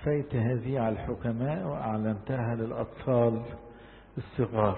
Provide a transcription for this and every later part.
أخفيت هذه على الحكماء وأعلنتها للأطفال الصغار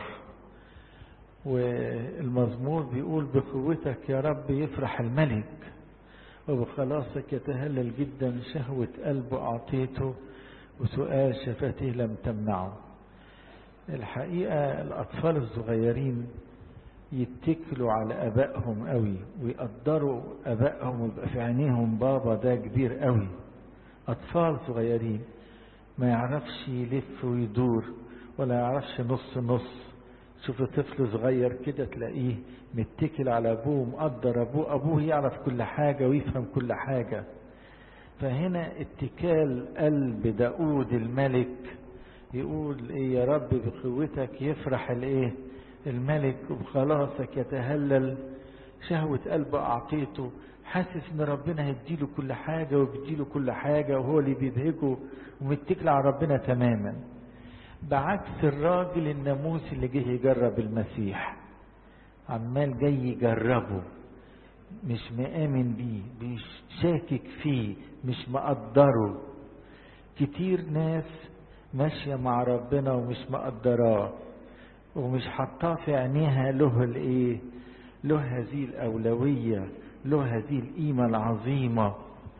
والمزمور بيقول بقوتك يا رب يفرح الملك وبخلاصك يتهلل جدا شهوة قلبه أعطيته وسؤال شفاته لم تمنعه الحقيقة الأطفال الصغيرين يتكلوا على أبائهم قوي ويقدروا أبائهم ويبقى في عينيهم بابا ده كبير قوي أطفال صغيرين ما يعرفش يلف ويدور ولا يعرفش نص نص شوف طفل صغير كده تلاقيه متكل على أبوه ومقدر أبوه أبوه يعرف كل حاجة ويفهم كل حاجة فهنا اتكال قلب داود الملك يقول ايه يا رب بقوتك يفرح الايه الملك وبخلاصك يتهلل شهوة قلبه أعطيته حاسس ان ربنا هيديله كل حاجة وبيديله كل حاجة وهو اللي بيبهجه ومتكل على ربنا تماما بعكس الراجل الناموس اللي جه يجرب المسيح عمال جاي يجربه مش مآمن بيه مش شاكك فيه مش مقدره كتير ناس ماشية مع ربنا ومش مقدراه ومش حاطاه في عينيها له الايه له هذه الأولوية له هذه القيمة العظيمة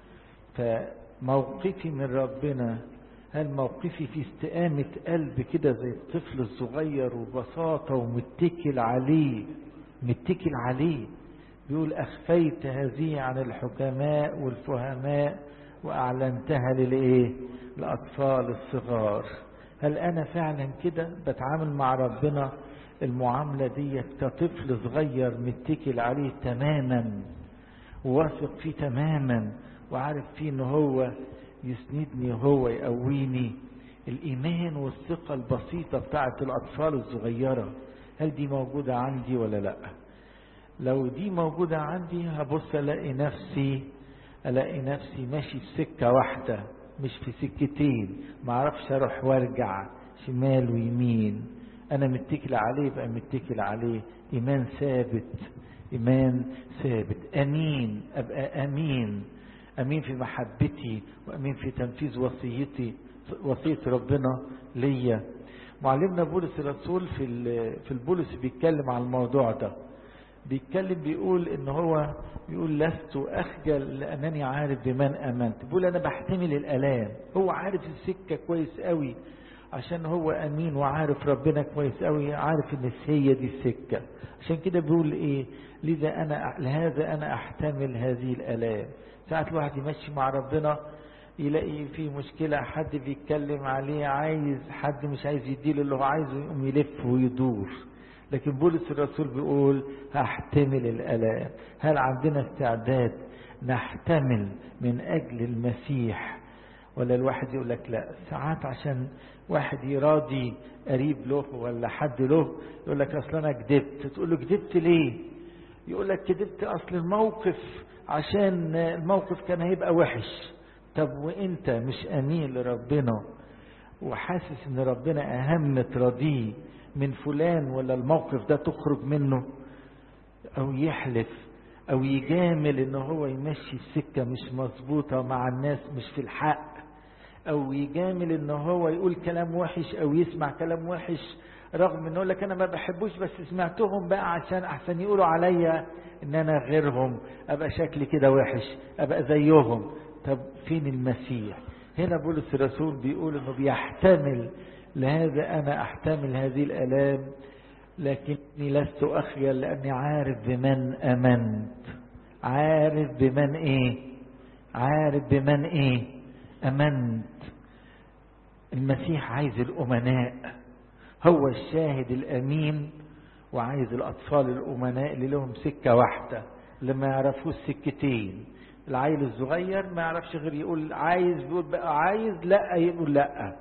فموقفي من ربنا هل موقفي في استقامة قلب كده زي الطفل الصغير وبساطة ومتكل عليه متكل عليه بيقول أخفيت هذه عن الحكماء والفهماء وأعلنتها للإيه الأطفال الصغار هل أنا فعلا كده بتعامل مع ربنا المعاملة دي كطفل صغير متكل عليه تماما وواثق فيه تماما وعارف فيه ان هو يسندني هو يقويني الإيمان والثقة البسيطة بتاعت الأطفال الصغيرة هل دي موجودة عندي ولا لا لو دي موجودة عندي هبص ألاقي نفسي ألاقي نفسي ماشي في سكة واحدة مش في سكتين ما اعرفش اروح وارجع شمال ويمين انا متكل عليه بقى متكل عليه ايمان ثابت ايمان ثابت امين ابقى امين امين في محبتي وامين في تنفيذ وصيتي وصيه ربنا ليا معلمنا بولس الرسول في في البولس بيتكلم على الموضوع ده بيتكلم بيقول ان هو بيقول لست اخجل لانني عارف بمن امنت بيقول انا بحتمل الالام هو عارف السكه كويس قوي عشان هو امين وعارف ربنا كويس قوي عارف ان هي دي السكه عشان كده بيقول ايه لذا انا لهذا انا احتمل هذه الالام ساعات الواحد يمشي مع ربنا يلاقي في مشكلة حد بيتكلم عليه عايز حد مش عايز يديله اللي هو عايزه يقوم يلف ويدور لكن بولس الرسول بيقول هحتمل الالام هل عندنا استعداد نحتمل من اجل المسيح ولا الواحد يقول لك لا ساعات عشان واحد يراضي قريب له ولا حد له يقول لك اصل انا كدبت تقول له كدبت ليه يقول لك كدبت اصل الموقف عشان الموقف كان هيبقى وحش طب وانت مش امين لربنا وحاسس ان ربنا اهم تراضيه من فلان ولا الموقف ده تخرج منه او يحلف او يجامل ان هو يمشي السكة مش مظبوطة مع الناس مش في الحق او يجامل ان هو يقول كلام وحش او يسمع كلام وحش رغم انه لك انا ما بحبوش بس سمعتهم بقى عشان احسن يقولوا عليا ان انا غيرهم ابقى شكلي كده وحش ابقى زيهم طب فين المسيح هنا بولس الرسول بيقول انه بيحتمل لهذا أنا أحتمل هذه الألام لكني لست أخجل لأني عارف بمن أمنت عارف بمن إيه عارف بمن إيه أمنت المسيح عايز الأمناء هو الشاهد الأمين وعايز الأطفال الأمناء اللي لهم سكة واحدة اللي ما يعرفوش سكتين العيل الصغير ما يعرفش غير يقول عايز بيقول بقى عايز لا يقول لا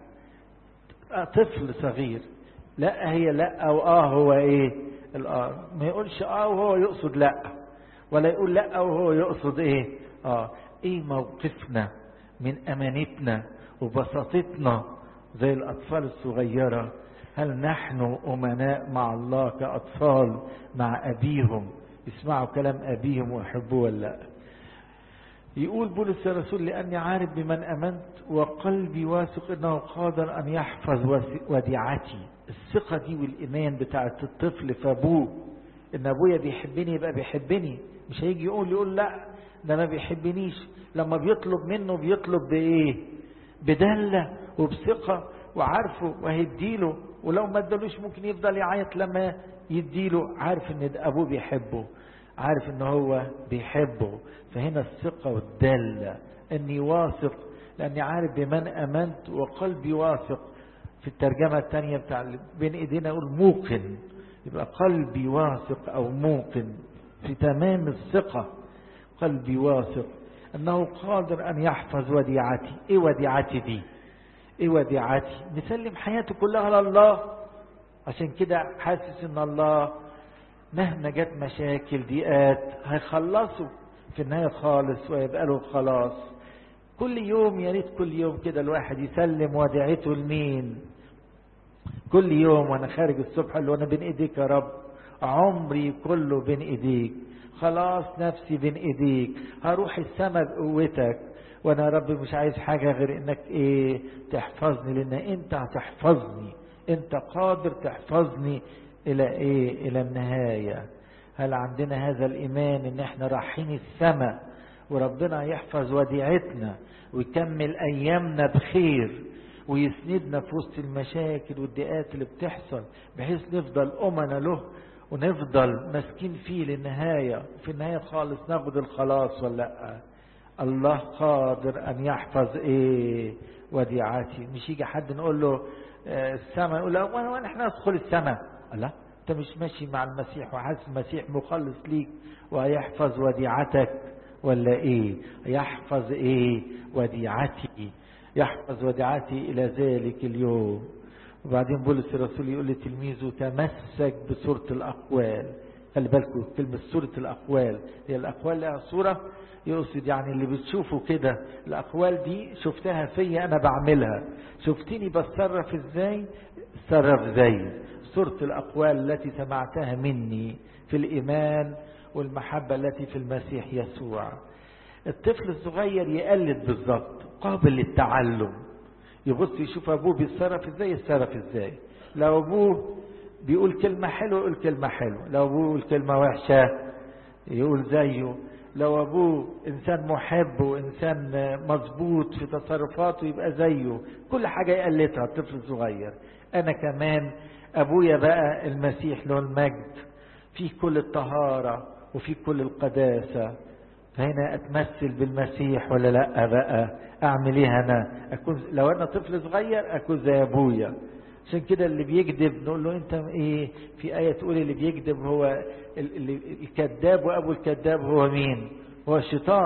طفل صغير لا هي لا واه هو ايه الاه ما يقولش اه وهو يقصد لا ولا يقول لا وهو يقصد ايه اه ايه موقفنا من امانتنا وبساطتنا زي الاطفال الصغيره هل نحن امناء مع الله كاطفال مع ابيهم يسمعوا كلام ابيهم ويحبوه ولا لا يقول بولس الرسول لأني عارف بمن أمنت وقلبي واثق أنه قادر أن يحفظ وديعتي الثقة دي والإيمان بتاعت الطفل في أبوه إن أبويا بيحبني يبقى بيحبني مش هيجي يقول يقول لا ده ما بيحبنيش لما بيطلب منه بيطلب بإيه بدلة وبثقة وعارفه وهيديله ولو ما ادالوش ممكن يفضل يعيط لما يديله عارف ان ابوه بيحبه عارف ان هو بيحبه فهنا الثقة والدالة اني واثق لاني عارف بمن امنت وقلبي واثق في الترجمة الثانية بتاع بين ايدينا اقول موقن يبقى قلبي واثق او موقن في تمام الثقة قلبي واثق انه قادر ان يحفظ وديعتي ايه وديعتي دي ايه وديعتي نسلم حياته كلها لله عشان كده حاسس ان الله مهما جت مشاكل ضيقات هيخلصوا في النهايه خالص ويبقى له خلاص كل يوم يا ريت كل يوم كده الواحد يسلم وديعته لمين كل يوم وانا خارج الصبح اللي وانا بين ايديك يا رب عمري كله بين ايديك خلاص نفسي بين ايديك هروح السما بقوتك وانا يا رب مش عايز حاجه غير انك ايه تحفظني لان انت هتحفظني انت قادر تحفظني الى ايه الى النهايه هل عندنا هذا الايمان ان احنا رايحين السماء وربنا يحفظ وديعتنا ويكمل ايامنا بخير ويسندنا في وسط المشاكل والضيقات اللي بتحصل بحيث نفضل امنا له ونفضل ماسكين فيه للنهايه وفي النهايه خالص ناخد الخلاص ولا لا الله قادر ان يحفظ ايه وديعتي مش يجي حد نقول له السماء يقول له وانا احنا ندخل السماء الله انت مش ماشي مع المسيح وحاسس المسيح مخلص ليك وهيحفظ وديعتك ولا ايه يحفظ ايه وديعتي يحفظ وديعتي الى ذلك اليوم وبعدين بولس الرسول يقول لتلميذه تمسك بصورة الأقوال خلي بالكم كلمة صورة الأقوال هي الأقوال لها صورة يقصد يعني اللي بتشوفوا كده الأقوال دي شفتها فيا أنا بعملها شفتني بتصرف إزاي تصرف زي صورة الأقوال التي سمعتها مني في الإيمان والمحبة التي في المسيح يسوع الطفل الصغير يقلد بالظبط قابل للتعلم يبص يشوف أبوه بيتصرف إزاي يتصرف إزاي لو أبوه بيقول كلمة حلوة يقول كلمة حلوة لو أبوه يقول كلمة وحشة يقول زيه لو أبوه إنسان محب وإنسان مظبوط في تصرفاته يبقى زيه كل حاجة يقلدها الطفل الصغير أنا كمان أبويا بقى المسيح له المجد فيه كل الطهارة وفيه كل القداسة فهنا أتمثل بالمسيح ولا لأ بقى أعمل إيه أنا أكون لو أنا طفل صغير أكون زي أبويا عشان كده اللي بيكذب نقول له انت ايه في آية تقول اللي بيكذب هو الكذاب وابو الكذاب هو مين هو الشيطان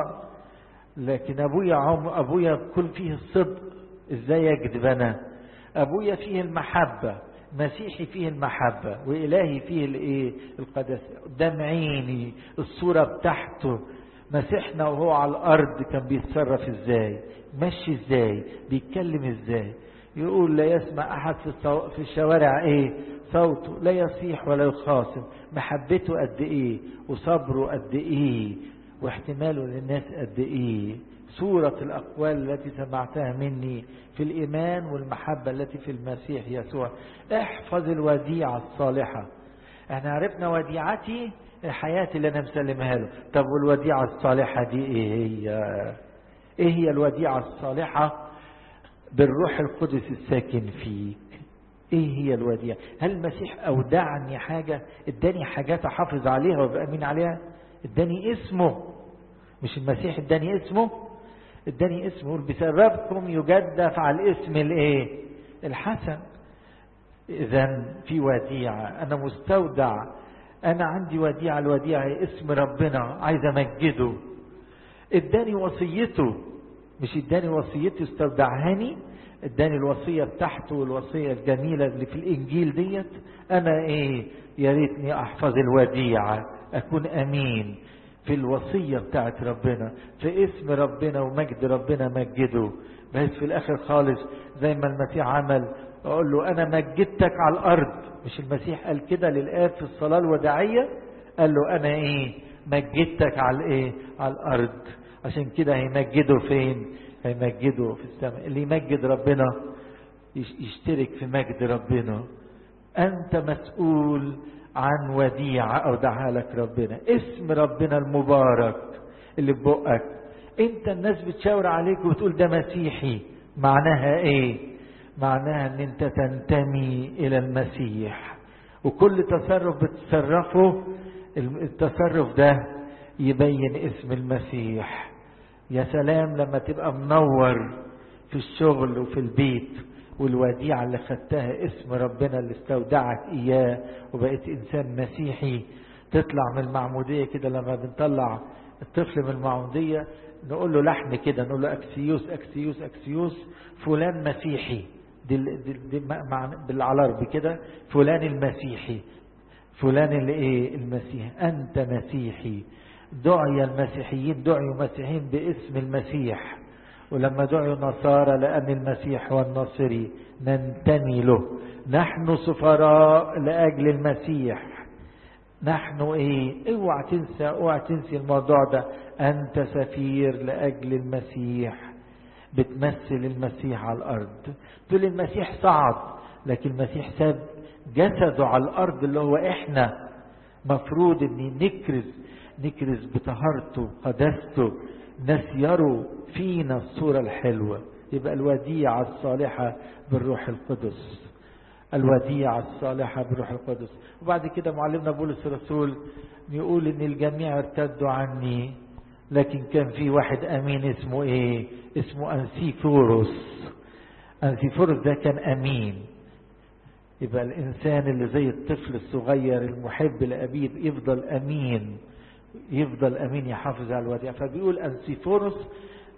لكن ابويا عم ابويا كل فيه الصدق ازاي يكذب انا ابويا فيه المحبة مسيحي فيه المحبة وإلهي فيه الايه القداسة قدام عيني الصورة بتاعته مسيحنا وهو على الأرض كان بيتصرف ازاي ماشي ازاي بيتكلم ازاي يقول لا يسمع أحد في, الصو... في الشوارع إيه صوته لا يصيح ولا يخاصم محبته قد إيه وصبره قد إيه واحتماله للناس قد إيه صورة الأقوال التي سمعتها مني في الإيمان والمحبة التي في المسيح يسوع احفظ الوديعة الصالحة احنا عرفنا وديعتي الحياة اللي أنا مسلمها له طب والوديعة الصالحة دي إيه هي إيه هي الوديعة الصالحة بالروح القدس الساكن فيك ايه هي الوديعة هل المسيح اودعني حاجة اداني حاجات احافظ عليها وابقى امين عليها اداني اسمه مش المسيح اداني اسمه اداني اسمه يقول بسببكم يجدف على الاسم الايه الحسن اذا في وديعة انا مستودع انا عندي وديعة الوديعة اسم ربنا عايز امجده اداني وصيته مش اداني وصيته استودعهاني اداني الوصيه بتاعته والوصيه الجميله اللي في الانجيل ديت انا ايه يا ريتني احفظ الوديعه اكون امين في الوصيه بتاعت ربنا في اسم ربنا ومجد ربنا مجده بس في الاخر خالص زي ما المسيح عمل اقول له انا مجدتك على الارض مش المسيح قال كده للاب في الصلاه الوداعيه قال له انا ايه مجدتك على ايه على الارض عشان كده هيمجده فين هيمجده في السماء اللي يمجد ربنا يشترك في مجد ربنا انت مسؤول عن وديعة اودعها لك ربنا اسم ربنا المبارك اللي في بقك انت الناس بتشاور عليك وتقول ده مسيحي معناها ايه معناها ان انت تنتمي الى المسيح وكل تصرف بتتصرفه التصرف ده يبين اسم المسيح يا سلام لما تبقى منور في الشغل وفي البيت والوديعة اللي خدتها اسم ربنا اللي استودعك إياه وبقيت إنسان مسيحي تطلع من المعمودية كده لما بنطلع الطفل من المعمودية نقول له لحن كده نقول له أكسيوس أكسيوس أكسيوس فلان مسيحي دي, دي, دي بالعربي كده فلان المسيحي فلان اللي ايه المسيح انت مسيحي دعي المسيحيين دعيوا مسيحيين باسم المسيح ولما دعوا نصارى لأن المسيح هو الناصري ننتمي له نحن سفراء لأجل المسيح نحن ايه اوعى تنسى اوعى تنسي الموضوع ده انت سفير لأجل المسيح بتمثل المسيح على الأرض تقول المسيح صعد لكن المسيح ساب جسده على الأرض اللي هو إحنا مفروض أن نكرز نكرز بطهارته قدسته نسيره فينا الصورة الحلوة يبقى الوديعة الصالحة بالروح القدس الوديعة الصالحة بالروح القدس وبعد كده معلمنا بولس الرسول يقول ان الجميع ارتدوا عني لكن كان في واحد امين اسمه ايه اسمه انسيفوروس انسيفوروس ده كان امين يبقى الانسان اللي زي الطفل الصغير المحب لابيه يفضل امين يفضل امين يحافظ على الوديعه فبيقول انسيفوروس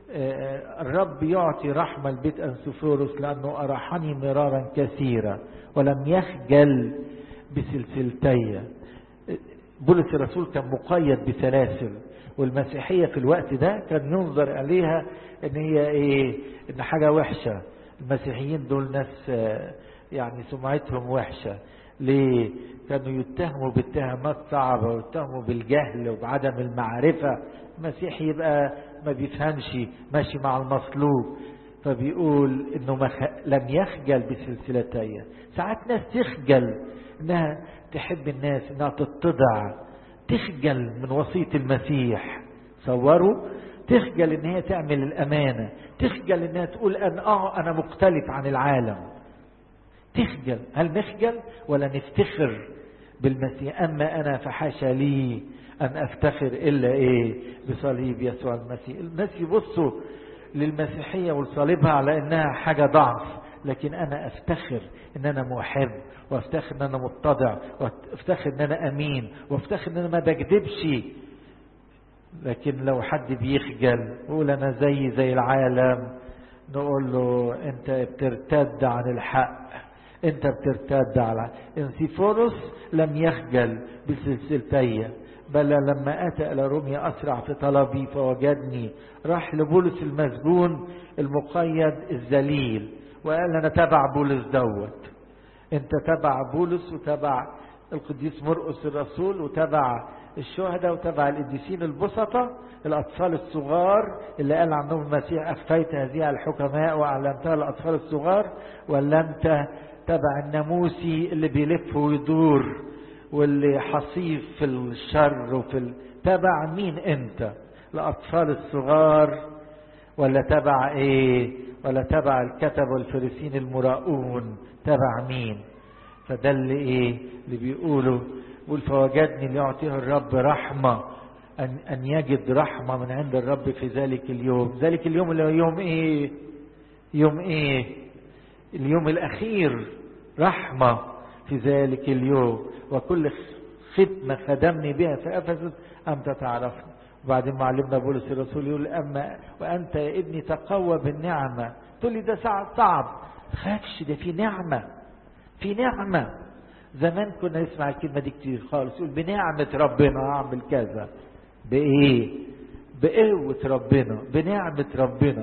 الرب يعطي رحمة لبيت أنسوفوروس لأنه أراحني مرارا كثيرا ولم يخجل بسلسلتي بولس الرسول كان مقيد بسلاسل والمسيحية في الوقت ده كان ينظر عليها ان هي ايه ان حاجة وحشة المسيحيين دول ناس يعني سمعتهم وحشة ليه كانوا يتهموا باتهامات صعبة ويتهموا بالجهل وبعدم المعرفة المسيح يبقى ما بيفهمش ماشي مع المصلوب فبيقول انه مخ... لم يخجل بسلسلتي ساعات ناس تخجل انها تحب الناس انها تتضع تخجل من وصية المسيح صوروا تخجل ان هي تعمل الامانة تخجل انها تقول ان اه انا مختلف عن العالم تخجل هل نخجل ولا نفتخر بالمسيح اما انا فحاشا لي ان افتخر الا ايه بصليب يسوع المسيح الناس يبصوا للمسيحية ولصليبها على انها حاجة ضعف لكن انا افتخر ان انا محب وافتخر ان انا متضع وافتخر ان انا امين وافتخر ان انا ما بكذبش لكن لو حد بيخجل يقول انا زي زي العالم نقول له انت بترتد عن الحق انت بترتد على انسيفوروس لم يخجل بسلسلتي بل لما اتى الى روميا اسرع في طلبي فوجدني راح لبولس المسجون المقيد الذليل وقال انا تبع بولس دوت انت تبع بولس وتبع القديس مرقس الرسول وتبع الشهداء وتبع القديسين البسطة الأطفال الصغار اللي قال عنهم المسيح أخفيت هذه على الحكماء وأعلمتها الأطفال الصغار ولا أنت تبع الناموسي اللي بيلف ويدور واللي حصيف في الشر وفي ال... تبع مين أنت الأطفال الصغار ولا تبع إيه ولا تبع الكتب والفريسين المراؤون تبع مين فده اللي إيه اللي بيقولوا يقول فوجدني ليعطيه الرب رحمة أن, أن يجد رحمة من عند الرب في ذلك اليوم ذلك اليوم اللي هو يوم إيه يوم إيه اليوم الأخير رحمة في ذلك اليوم وكل خدمة خدمني بها في أفسس أنت تعرفني وبعدين معلمنا بولس الرسول يقول أما وأنت يا ابني تقوى بالنعمة تقول لي ده صعب صعب خافش ده في نعمة في نعمة زمان كنا نسمع الكلمة دي كتير خالص يقول بنعمة ربنا أعمل كذا بإيه بقوة ربنا بنعمة ربنا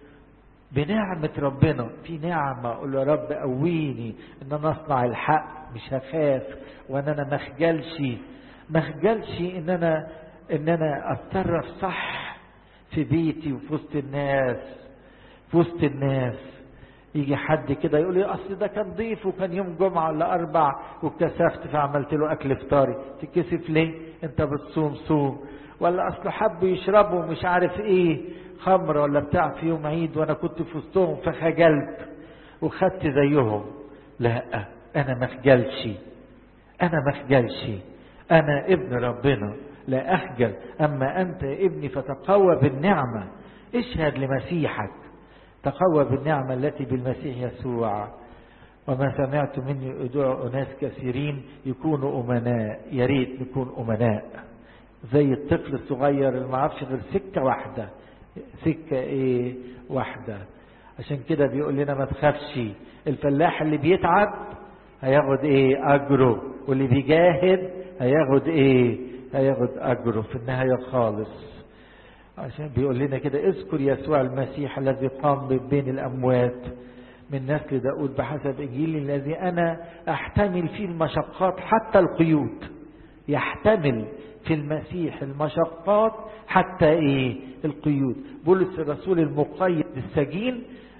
بنعمة ربنا في نعمة أقول يا رب قويني إن أنا أصنع الحق مش هخاف وإن أنا ما أخجلش ما أخجلش إن أنا إن أنا أتصرف صح في بيتي وفي وسط الناس في وسط الناس يجي حد كده يقول لي اصل ده كان ضيف وكان يوم جمعه ولا اربع واتكسفت فعملت له اكل فطاري تتكسف ليه انت بتصوم صوم ولا اصله حب يشربوا مش عارف ايه خمر ولا بتاع في يوم عيد وانا كنت في وسطهم فخجلت وخدت زيهم لا انا ما اخجلش انا ما اخجلش انا ابن ربنا لا اخجل اما انت يا ابني فتقوى بالنعمه اشهد لمسيحك تقوى بالنعمه التي بالمسيح يسوع وما سمعت مني ادعو اناس كثيرين يكونوا امناء يا ريت نكون امناء زي الطفل الصغير اللي ما عرفش غير سكه واحده سكه ايه واحده عشان كده بيقول لنا ما تخافش الفلاح اللي بيتعب هياخد ايه اجره واللي بيجاهد هياخد ايه هياخد اجره في النهايه خالص عشان بيقول لنا كده اذكر يسوع المسيح الذي قام من بين الاموات من نسل داود بحسب انجيل الذي انا احتمل فيه المشقات حتى القيود يحتمل في المسيح المشقات حتى ايه القيود بولس الرسول المقيد السجين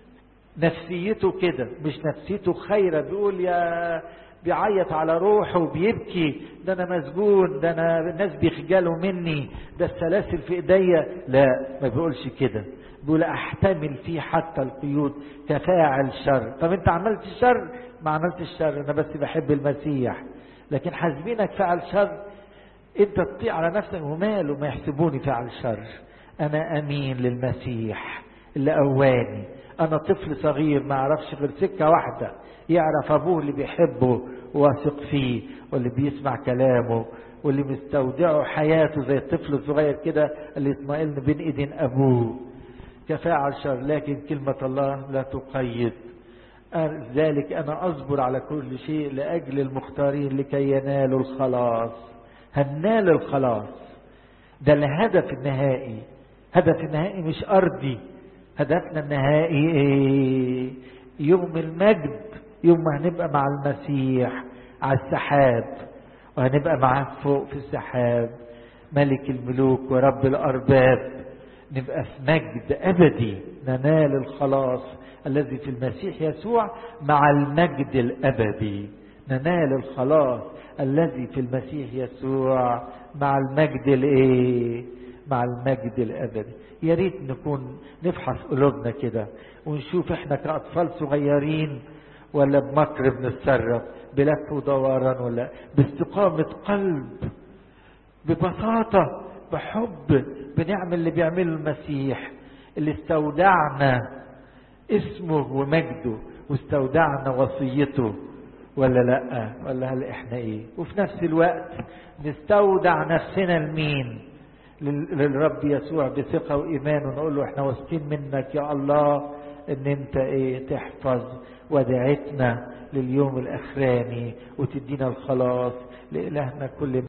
نفسيته كده مش نفسيته خيرة بيقول يا بيعيط على روحه وبيبكي ده انا مسجون ده انا الناس بيخجلوا مني ده السلاسل في ايديا لا ما بيقولش كده بيقول احتمل فيه حتى القيود كفاعل شر طب انت عملت الشر ما عملتش الشر انا بس بحب المسيح لكن حاسبينك فعل شر انت تطيع على نفسك وماله ما يحسبوني فعل شر انا امين للمسيح اللي قواني انا طفل صغير ما اعرفش غير سكه واحده يعرف ابوه اللي بيحبه واثق فيه واللي بيسمع كلامه واللي مستودعه حياته زي الطفل الصغير كده اللي يطمئن بين ايدين ابوه كفاعل شر لكن كلمه الله لا تقيد ذلك انا اصبر على كل شيء لاجل المختارين لكي ينالوا الخلاص هنال الخلاص ده الهدف النهائي هدف النهائي مش ارضي هدفنا النهائي ايه يوم المجد يوم ما هنبقى مع المسيح على السحاب وهنبقى معاه فوق في السحاب ملك الملوك ورب الارباب نبقى في مجد ابدي ننال الخلاص الذي في المسيح يسوع مع المجد الابدي ننال الخلاص الذي في المسيح يسوع مع المجد الايه مع المجد الابدي يا ريت نكون نفحص قلوبنا كده ونشوف احنا كاطفال صغيرين ولا بمكر بنتصرف بلف ودوران ولا باستقامة قلب ببساطة بحب بنعمل اللي بيعمله المسيح اللي استودعنا اسمه ومجده واستودعنا وصيته ولا لا ولا هل احنا ايه وفي نفس الوقت نستودع نفسنا لمين للرب يسوع بثقه وايمان ونقول له احنا واثقين منك يا الله ان انت ايه تحفظ ودعتنا لليوم الاخراني وتدينا الخلاص لالهنا كل